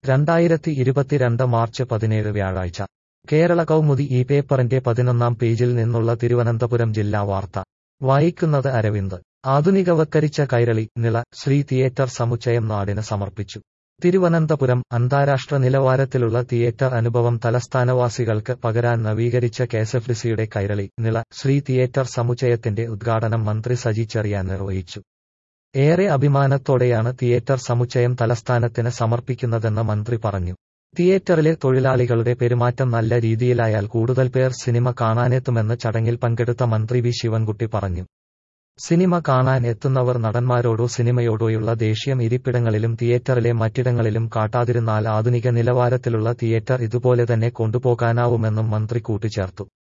രണ്ടായിരത്തി ഇരുപത്തിരണ്ട് മാർച്ച് പതിനേഴ് വ്യാഴാഴ്ച കേരള കൗമുദി ഈ പേപ്പറിന്റെ പതിനൊന്നാം പേജിൽ നിന്നുള്ള തിരുവനന്തപുരം ജില്ലാ വാർത്ത വായിക്കുന്നത് അരവിന്ദ് ആധുനികവത്കരിച്ച കൈരളി നിള ശ്രീ തിയേറ്റർ സമുച്ചയം നാടിന് സമർപ്പിച്ചു തിരുവനന്തപുരം അന്താരാഷ്ട്ര നിലവാരത്തിലുള്ള തിയേറ്റർ അനുഭവം തലസ്ഥാനവാസികൾക്ക് പകരാൻ നവീകരിച്ച കെഎസ്എഫ്ഡിസിയുടെ കൈരളി നിള ശ്രീ തിയേറ്റർ സമുച്ചയത്തിന്റെ ഉദ്ഘാടനം മന്ത്രി സജി ചെറിയാൻ നിർവഹിച്ചു ഏറെ അഭിമാനത്തോടെയാണ് തിയേറ്റർ സമുച്ചയം തലസ്ഥാനത്തിന് സമർപ്പിക്കുന്നതെന്ന് മന്ത്രി പറഞ്ഞു തിയേറ്ററിലെ തൊഴിലാളികളുടെ പെരുമാറ്റം നല്ല രീതിയിലായാൽ കൂടുതൽ പേർ സിനിമ കാണാനെത്തുമെന്ന് ചടങ്ങിൽ പങ്കെടുത്ത മന്ത്രി വി ശിവൻകുട്ടി പറഞ്ഞു സിനിമ കാണാൻ എത്തുന്നവർ നടന്മാരോടോ സിനിമയോടോയുള്ള ദേഷ്യം ഇരിപ്പിടങ്ങളിലും തിയേറ്ററിലെ മറ്റിടങ്ങളിലും കാട്ടാതിരുന്നാൽ ആധുനിക നിലവാരത്തിലുള്ള തിയേറ്റർ ഇതുപോലെ തന്നെ കൊണ്ടുപോകാനാവുമെന്നും മന്ത്രി കൂട്ടിച്ചേർത്തു